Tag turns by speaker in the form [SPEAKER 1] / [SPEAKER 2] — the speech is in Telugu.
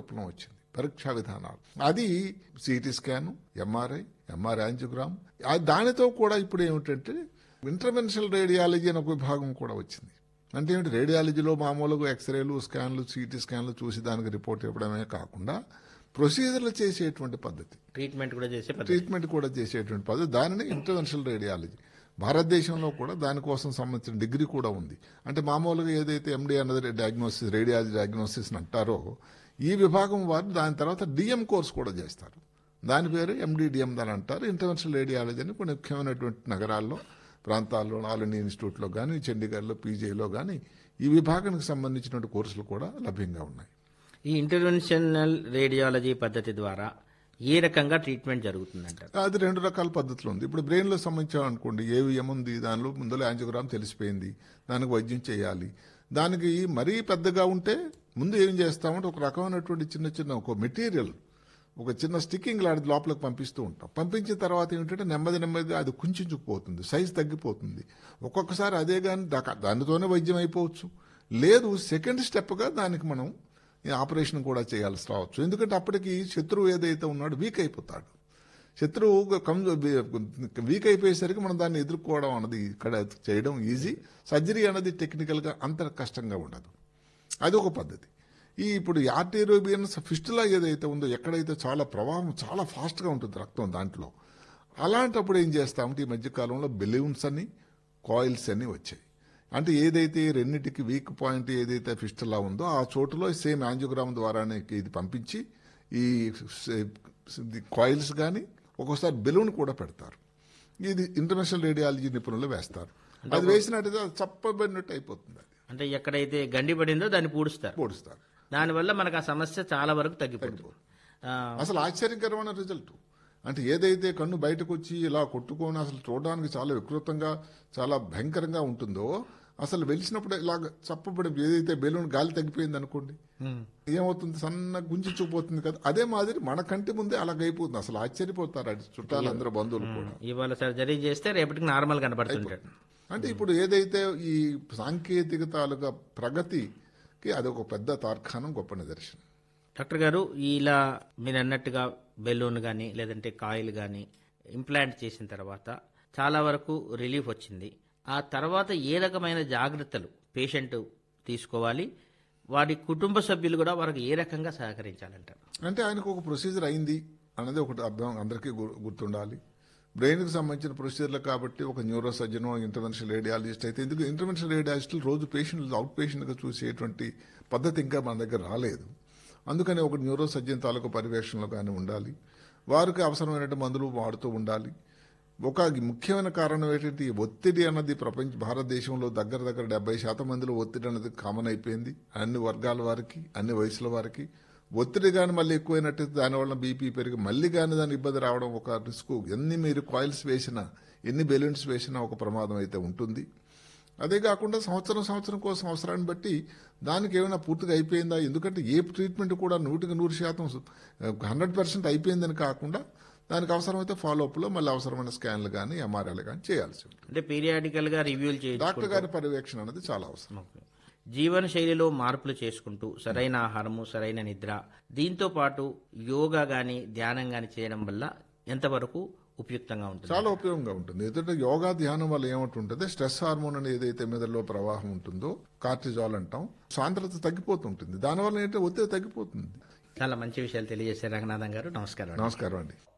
[SPEAKER 1] విప్లవం వచ్చింది పరీక్షా విధానాలు అది C T scan M R I M R angiogram ఆ దానితో కూడా ఇప్పుడు ఏమిటంటే ఇంటర్వెన్షనల్ రేడియాలజీ అనే ఒక విభాగం కూడా వచ్చింది అంటే ఏమిటి రేడియాలజీలో మామూలుగా ఎక్స్రేలు స్కాన్లు సిటీ స్కాన్లు చూసి దానికి రిపోర్ట్ ఇవ్వడమే కాకుండా ప్రొసీజర్లు చేసేటువంటి పద్ధతి
[SPEAKER 2] ట్రీట్మెంట్ కూడా చేసే పద్ధతి
[SPEAKER 1] ట్రీట్మెంట్ కూడా చేసేటువంటి పద్ధతి దానిని ఇంటర్వెన్షనల్ రేడియాలజీ భారతదేశంలో కూడా దానికోసం సంబంధించిన డిగ్రీ కూడా ఉంది అంటే మామూలుగా ఏదైతే ఎండి అన్నది డయాగ్నోసిస్ రేడియాలజీ డయాగ్నోసిస్ అని అంటారో ఈ విభాగం వారు దాని తర్వాత డిఎం కోర్స్ కూడా చేస్తారు దాని పేరు ఎండిడిఎం అని అంటారు ఇంటర్వెన్షనల్ రేడియాలజీ అని కొన్ని ముఖ్యమైనటువంటి నగరాల్లో ప్రాంతాల్లో ఆల్ ఇండియా ఇన్స్టిట్యూట్లో కానీ చండీగఢ్లో పీజీలో కానీ ఈ విభాగానికి సంబంధించినటువంటి కోర్సులు కూడా లభ్యంగా ఉన్నాయి
[SPEAKER 2] ఈ ఇంటర్వెన్షనల్ రేడియాలజీ పద్ధతి ద్వారా ఏ రకంగా ట్రీట్మెంట్ జరుగుతుందంటారు
[SPEAKER 1] అది రెండు రకాల పద్ధతులు ఉంది ఇప్పుడు బ్రెయిన్లో సంబంధించాం అనుకోండి ఏవిఎం ఉంది దానిలో ముందులో యాంజియోగ్రామ్ తెలిసిపోయింది దానికి వైద్యం చేయాలి దానికి మరీ పెద్దగా ఉంటే ముందు ఏం చేస్తామంటే ఒక రకమైనటువంటి చిన్న చిన్న ఒక మెటీరియల్ ఒక చిన్న స్టిక్కింగ్ లాంటి లోపలికి పంపిస్తూ ఉంటాం పంపించిన తర్వాత ఏమిటంటే నెమ్మది నెమ్మదిగా అది కుంచుకుపోతుంది సైజ్ తగ్గిపోతుంది ఒక్కొక్కసారి అదే కానీ దానితోనే వైద్యం అయిపోవచ్చు లేదు సెకండ్ స్టెప్గా దానికి మనం ఈ ఆపరేషన్ కూడా చేయాల్సి రావచ్చు ఎందుకంటే అప్పటికి శత్రువు ఏదైతే ఉన్నాడో వీక్ అయిపోతాడు శత్రువు కమ్ వీక్ అయిపోయేసరికి మనం దాన్ని ఎదుర్కోవడం అన్నది ఇక్కడ చేయడం ఈజీ సర్జరీ అన్నది టెక్నికల్గా అంత కష్టంగా ఉండదు అది ఒక పద్ధతి ఈ ఇప్పుడు ఆర్టేరోబియన్స్ ఫిస్టులా ఏదైతే ఉందో ఎక్కడైతే చాలా ప్రవాహం చాలా ఫాస్ట్గా ఉంటుంది రక్తం దాంట్లో అలాంటప్పుడు ఏం చేస్తామంటే ఈ మధ్యకాలంలో బెలూన్స్ అని కాయిల్స్ అని వచ్చాయి అంటే ఏదైతే రెండింటికి వీక్ పాయింట్ ఏదైతే ఫిస్టులా ఉందో ఆ చోటులో సేమ్ యాంజియోగ్రామ్ ద్వారానే ఇది పంపించి ఈ కాయిల్స్ కానీ ఒక్కోసారి బెలూన్ కూడా పెడతారు ఇది ఇంటర్నేషనల్ రేడియాలజీ నిపుణులు వేస్తారు అది వేసినట్టయితే అది చప్పబడినట్టు అయిపోతుంది అది
[SPEAKER 2] అంటే ఎక్కడైతే గండి పడిందో దాన్ని పూడుస్తారు
[SPEAKER 1] పొడుస్తారు
[SPEAKER 2] దానివల్ల మనకు ఆ సమస్య చాలా వరకు తగ్గిపోతుంది ఆ,
[SPEAKER 1] అసలు ఆశ్చర్యకరమైన రిజల్ట్ అంటే ఏదైతే కన్ను బయటకు వచ్చి ఇలా కొట్టుకొని అసలు చూడడానికి చాలా వికృతంగా చాలా భయంకరంగా ఉంటుందో అసలు వెలిసినప్పుడు ఇలాగ చప్పబడి ఏదైతే బెలూన్ గాలి తగ్గిపోయింది అనుకోండి
[SPEAKER 2] ఉమ్.
[SPEAKER 1] ఏమవుతుంది సన్న గుంజించుకుపోతుంది కదా అదే మాదిరి మన కంటి ముందే అలాగైపోతుంది అసలు ఆశ్చర్యపోతారు అది చుట్టాలు అందరూ బంధువులు కూడా
[SPEAKER 2] ఇవాళ సర్జరీ చేస్తే రేపటికి నార్మల్ కనపడుతుంటాడు
[SPEAKER 1] అంటే ఇప్పుడు ఏదైతే ఈ సాంకేతికతాలుగా ప్రగతికి అదొక పెద్ద తార్కాణం గొప్ప నిదర్శనం
[SPEAKER 2] డాక్టర్ గారు ఇలా మీరు అన్నట్టుగా బెలూన్ కానీ లేదంటే కాయిల్ కానీ ఇంప్లాంట్ చేసిన తర్వాత చాలా వరకు రిలీఫ్ వచ్చింది ఆ తర్వాత ఏ రకమైన జాగ్రత్తలు పేషెంట్ తీసుకోవాలి వారి కుటుంబ సభ్యులు కూడా వారికి ఏ రకంగా సహకరించాలంటారు
[SPEAKER 1] అంటే ఆయనకు ఒక ప్రొసీజర్ అయింది అన్నది ఒకటి అర్థం అందరికీ గు- గుర్తుండాలి బ్రెయిన్కి సంబంధించిన ప్రొసీజర్లు కాబట్టి ఒక న్యూరో సర్జన్ ఇంటర్వెన్షనల్ రేడియాలజిస్ట్ అయితే ఎందుకు ఇంటర్వెన్షనల్ రేడియాలజిస్టులు రోజు పేషెంట్లు అవుట్ పేషెంట్గా చూసేటువంటి పద్ధతి ఇంకా మన దగ్గర రాలేదు అందుకని ఒక న్యూరో సర్జన్ తాలూకు పర్యవేక్షణలో కానీ ఉండాలి వారికి అవసరమైనటువంటి మందులు వాడుతూ ఉండాలి ఒక ముఖ్యమైన కారణం ఏంటంటే ఈ ఒత్తిడి అన్నది ప్రపంచ భారతదేశంలో దగ్గర దగ్గర డెబ్బై శాతం మందిలో ఒత్తిడి అన్నది కామన్ అయిపోయింది అన్ని వర్గాల వారికి అన్ని వయసుల వారికి ఒత్తిడి కానీ మళ్ళీ ఎక్కువైనట్టు దానివల్ల బీపీ పెరిగి మళ్ళీ కానీ దాని ఇబ్బంది రావడం ఒక రిస్క్ ఎన్ని మీరు కాయిల్స్ వేసినా ఎన్ని బెలూన్స్ వేసినా ఒక ప్రమాదం అయితే ఉంటుంది అదే కాకుండా సంవత్సరం సంవత్సరం కోసం అవసరాన్ని బట్టి దానికి ఏమైనా పూర్తిగా అయిపోయిందా ఎందుకంటే ఏ ట్రీట్మెంట్ కూడా నూటికి నూరు శాతం హండ్రెడ్ పర్సెంట్ అయిపోయిందని కాకుండా దానికి అవసరమైతే ఫాలో అప్లో మళ్ళీ అవసరమైన స్కాన్లు కానీ ఎంఆర్ఐలు కానీ చేయాల్సి ఉంటుంది
[SPEAKER 2] అంటే పీరియాడికల్ గా రివ్యూలు చేయించుకుంటూ
[SPEAKER 1] డాక్టర్ గారి పర్యవేక్షణ అనేది చాలా అవసరం
[SPEAKER 2] ఓకే. జీవన శైలిలో మార్పులు చేసుకుంటూ సరైన ఆహారము సరైన నిద్ర దీంతో పాటు యోగా గాని ధ్యానం గాని చేయడం వల్ల ఎంతవరకు ఉపయుక్తంగా ఉంటుంది
[SPEAKER 1] చాలా ఉపయోగంగా ఉంటుంది ఎందుకంటే యోగా ధ్యానం వల్ల ఏమంటుంటుంది స్ట్రెస్ హార్మోన్ అనేది ఏదైతే మెదడులో ప్రవాహం ఉంటుందో కార్టిజాల్ అంటాం సాంద్రత తగ్గిపోతుంటుంది దానివల్ల ఏంటంటే ఒత్తిడి తగ్గిపోతుంది
[SPEAKER 2] చాలా మంచి విషయాలు తెలియజేశారు రంగనాథం గారు నమస్కారం
[SPEAKER 1] నమస్కారం అండి